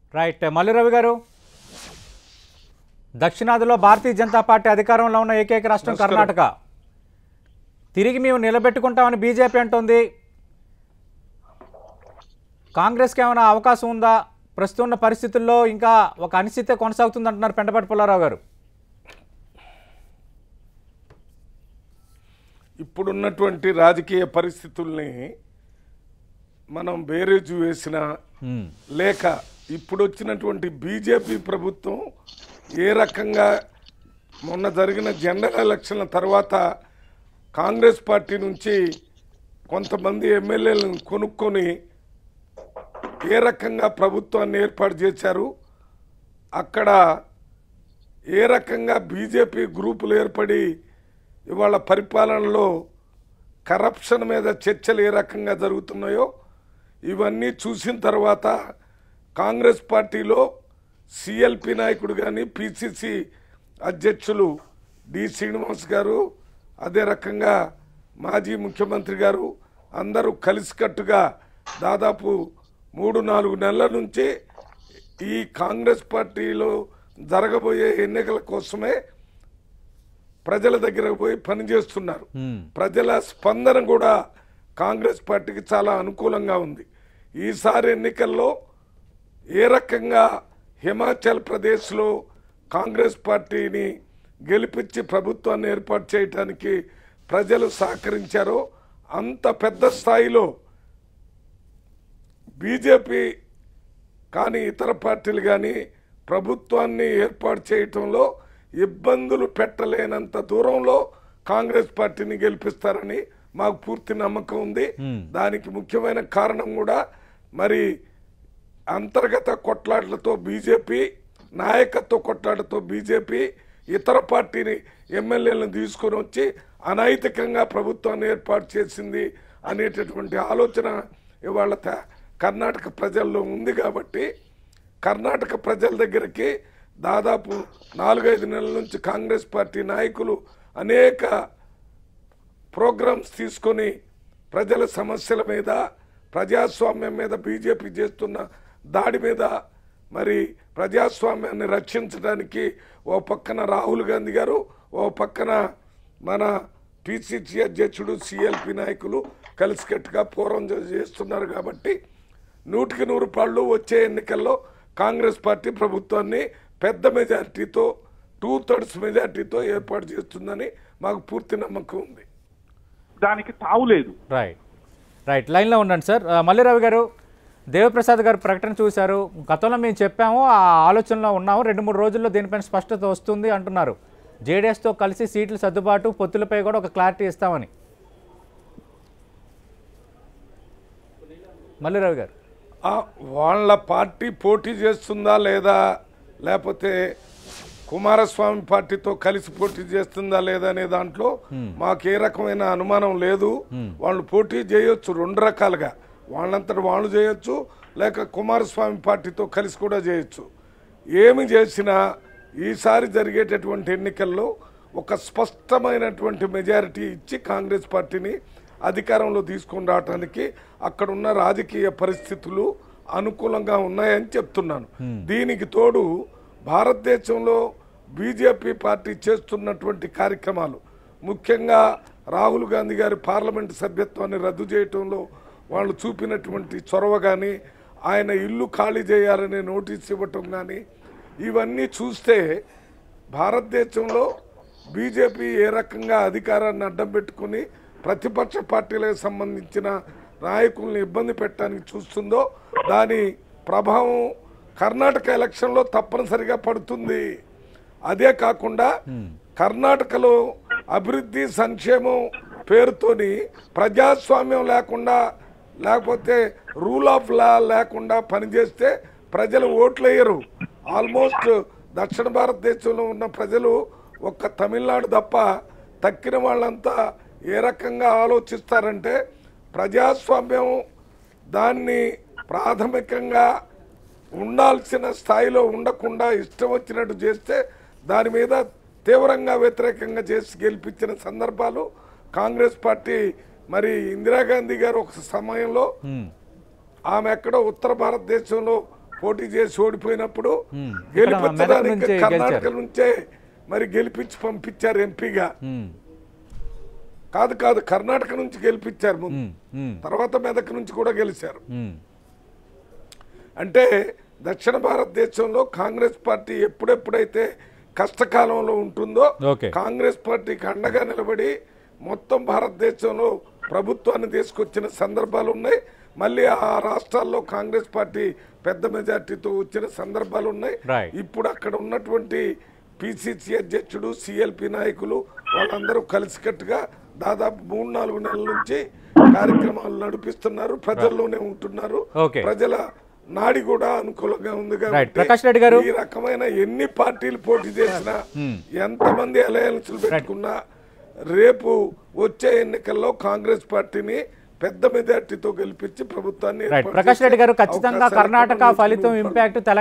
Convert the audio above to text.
Right మల్లిరవి గారు దక్షిణాదిలో భారతీయ Janata party అధికారంలో ఉన్న ఏకైక రాష్ట్రం నమస్కారం. కర్ణాటక తిరిగి మేము నిలబెట్టుకుంటామని బీజేపీ అంటోంది కాంగ్రెస్కి ఏమైనా అవకాశం ఉందా ప్రస్తుతం ఉన్న పరిస్థితుల్లో ఇంకా ఒక అనిశ్చితే కొనసాగుతుంది అంటున్నారు పెంటపాటి పుల్లారావు గారు ఇప్పుడున్నటువంటి రాజకీయ పరిస్థితుల్ని మనం బేరేజు వేసిన ఉమ్, లేక ఇప్పుడు వచ్చినటువంటి బీజేపీ ప్రభుత్వం ఏ రకంగా మొన్న జరిగిన జనరల్ ఎలక్షన్ల తర్వాత కాంగ్రెస్ పార్టీ నుంచి కొంతమంది ఎమ్మెల్యేలను కొనుక్కొని ఏ రకంగా ప్రభుత్వాన్ని ఏర్పాటు చేశారు అక్కడ ఏ రకంగా బీజేపీ గ్రూపులు ఏర్పడి ఇవాళ పరిపాలనలో కరప్షన్ మీద చర్చలు ఏ రకంగా జరుగుతున్నాయో ఇవన్నీ చూసిన తర్వాత కాంగ్రెస్ పార్టీలో సిఎల్పి నాయకుడు కానీ పిసిసి అధ్యక్షులు డి శ్రీనివాస్ గారు అదే రకంగా మాజీ ముఖ్యమంత్రి గారు అందరూ కలిసికట్టుగా దాదాపు మూడు నాలుగు నెలల నుంచి ఈ కాంగ్రెస్ పార్టీలో జరగబోయే ఎన్నికల కోసమే ప్రజల దగ్గరకు పోయి పనిచేస్తున్నారు ఉమ్, ప్రజల స్పందన కూడా కాంగ్రెస్ పార్టీకి చాలా అనుకూలంగా ఉంది ఈసారి ఎన్నికల్లో ఏ రకంగా హిమాచల్ ప్రదేశ్లో కాంగ్రెస్ పార్టీని గెలిపించి ప్రభుత్వాన్ని ఏర్పాటు చేయడానికి ప్రజలు సహకరించారో అంత పెద్ద స్థాయిలో బీజేపీ కానీ ఇతర పార్టీలు కానీ ప్రభుత్వాన్ని ఏర్పాటు చేయటంలో ఇబ్బందులు పెట్టలేనంత దూరంలో కాంగ్రెస్ పార్టీని గెలిపిస్తారని మాకు పూర్తి నమ్మకం ఉంది Hmm. దానికి ముఖ్యమైన కారణం కూడా మరి అంతర్గత కొట్లాటలతో బీజేపీ నాయకత్వ కొట్లాటతో బీజేపీ ఇతర పార్టీని ఎమ్మెల్యేలను తీసుకొని వచ్చి అనైతికంగా ప్రభుత్వాన్ని ఏర్పాటు చేసింది అనేటటువంటి ఆలోచన ఇవాళ త- కర్ణాటక ప్రజల్లో ఉంది కాబట్టి కర్ణాటక ప్రజల దగ్గరికి దాదాపు నాలుగైదు నెలల నుంచి కాంగ్రెస్ పార్టీ నాయకులు అనేక ప్రోగ్రామ్స్ తీసుకొని ప్రజల సమస్యల మీద ప్రజాస్వామ్యం మీద బీజేపీ చేస్తున్న దాడి మీద మరి ప్రజాస్వామ్యాన్ని రక్షించడానికి ఓ పక్కన రాహుల్ గాంధీ గారు ఓ పక్కన మన పిసిసి అధ్యక్షుడు సిఎల్పి నాయకులు కలిసికట్టుగా పోరం చేస్తున్నారు కాబట్టి నూటికి నూరు పాళ్ళు వచ్చే ఎన్నికల్లో కాంగ్రెస్ పార్టీ ప్రభుత్వాన్ని పెద్ద మెజార్టీతో టూ థర్డ్స్ మెజార్టీతో ఏర్పాటు చేస్తుందని మాకు పూర్తి నమ్మకం ఉంది దానికి తావులేదు రైట్ రైట్ లైన్లో ఉండండి సార్ ఆ, మల్లిరవి గారు దేవప్రసాద్ గారు ప్రకటన చూశారు గతంలో మేము చెప్పాము ఆ ఆలోచనలో ఉన్నాము రెండు మూడు రోజుల్లో దీనిపైన స్పష్టత వస్తుంది అంటున్నారు జేడీఎస్తో కలిసి సీట్ల సర్దుబాటు పొత్తులపై కూడా ఒక క్లారిటీ ఇస్తామని మల్లిరవి గారు ఆ, వాళ్ళ పార్టీ పోటీ చేస్తుందా లేదా లేకపోతే కుమారస్వామి పార్టీతో కలిసి పోటీ చేస్తుందా లేదా అనే దాంట్లో మాకు ఏ రకమైన అనుమానం లేదు వాళ్ళు పోటీ చేయొచ్చు రెండు రకాలుగా వాళ్ళంతట వాళ్ళు చేయొచ్చు లేక కుమారస్వామి పార్టీతో కలిసి కూడా చేయొచ్చు ఏమి చేసినా ఈసారి జరిగేటటువంటి ఎన్నికల్లో ఒక స్పష్టమైనటువంటి మెజారిటీ ఇచ్చి కాంగ్రెస్ పార్టీని అధికారంలో తీసుకొని రావడానికి అక్కడున్న రాజకీయ పరిస్థితులు అనుకూలంగా ఉన్నాయని చెప్తున్నాను దీనికి తోడు భారతదేశంలో బీజేపీ పార్టీ చేస్తున్నటువంటి కార్యక్రమాలు ముఖ్యంగా రాహుల్ గాంధీ గారి పార్లమెంట్ సభ్యత్వాన్ని రద్దు చేయటంలో వాళ్ళు చూపినటువంటి చొరవ కానీ ఆయన ఇల్లు ఖాళీ చేయాలనే నోటీస్ ఇవ్వటం కానీ ఇవన్నీ చూస్తే భారతదేశంలో బీజేపీ ఏ రకంగా అధికారాన్ని అడ్డం పెట్టుకుని ప్రతిపక్ష పార్టీలకు సంబంధించిన నాయకుల్ని ఇబ్బంది పెట్టడానికి చూస్తుందో దాని ప్రభావం కర్ణాటక ఎలక్షన్లో తప్పనిసరిగా పడుతుంది అదే కాకుండా కర్ణాటకలో అభివృద్ధి సంక్షేమం పేరుతోని ప్రజాస్వామ్యం లేకుండా లేకపోతే రూల్ ఆఫ్ లా లేకుండా పనిచేస్తే ప్రజలు ఓట్లు వేయరు ఆల్మోస్ట్ దక్షిణ భారతదేశంలో ఉన్న ప్రజలు ఒక్క తమిళనాడు తప్ప తక్కిన వాళ్ళంతా ఏ రకంగా ఆలోచిస్తారంటే ప్రజాస్వామ్యం దాన్ని ప్రాథమికంగా ఉండాల్సిన స్థాయిలో ఉండకుండా ఇష్టం వచ్చినట్టు చేస్తే దాని మీద తీవ్రంగా వ్యతిరేకంగా చేసి గెలిపించిన సందర్భాలు కాంగ్రెస్ పార్టీ మరి ఇందిరాగాంధీ గారు ఒక సమయంలో ఉమ్, ఆమె ఎక్కడో ఉత్తర భారతదేశంలో పోటీ చేసి ఓడిపోయినప్పుడు Hmm. ఇక్కడ మెదక్ గెలిపించడానికి నుంచే కర్ణాటక గెలిచారు. నుంచే మరి గెలిపించి పంపించారు ఎంపీగా ఉమ్, కాదు కాదు కర్ణాటక నుంచి గెలిపించారు ముందు ఉమ్, ఉమ్, తర్వాత మెదక్ నుంచి కూడా గెలిచారు ఉమ్. అంటే దక్షిణ భారతదేశంలో కాంగ్రెస్ పార్టీ ఎప్పుడెప్పుడైతే కష్టకాలంలో ఉంటుందో ఓకే. కాంగ్రెస్ పార్టీకి అండగా నిలబడి మొత్తం భారతదేశంలో ప్రభుత్వాన్ని తీసుకొచ్చిన సందర్భాలు ఉన్నాయి మళ్ళీ ఆ రాష్ట్రాల్లో కాంగ్రెస్ పార్టీ పెద్ద మెజార్టీతో వచ్చిన సందర్భాలు ఉన్నాయి Right. ఇప్పుడు అక్కడ ఉన్నటువంటి పిసిసి అధ్యక్షుడు సిఎల్పి నాయకులు వాళ్ళందరూ కలిసికట్టుగా దాదాపు మూడు నాలుగు నెలల నుంచి కార్యక్రమాలు నడిపిస్తున్నారు ప్రజల్లోనే ఉంటున్నారు Okay. ప్రజల నాడి కూడా అనుకూలంగా ఉంది Right. కాబట్టి ప్రకాష్ రెడ్డి గారు. ఈ రకమైన ఎన్ని పార్టీలు పోటీ చేసినా ఎంతమంది అలయన్స్లు పెట్టుకున్నా రేపు వచ్చే ఎన్నికల్లో కాంగ్రెస్ పార్టీని పెద్ద మెజార్టీతో గెలిపించి ప్రభుత్వాన్ని రైట్ ఏర్పాటు ప్రకాష్ రెడ్డి గారు చేసే ఖచ్చితంగా అవకాశాలు కర్ణాటక ఎక్కువగా ఫలితం ఉన్నాయి. ఇంపాక్ట్ తెలంగాణ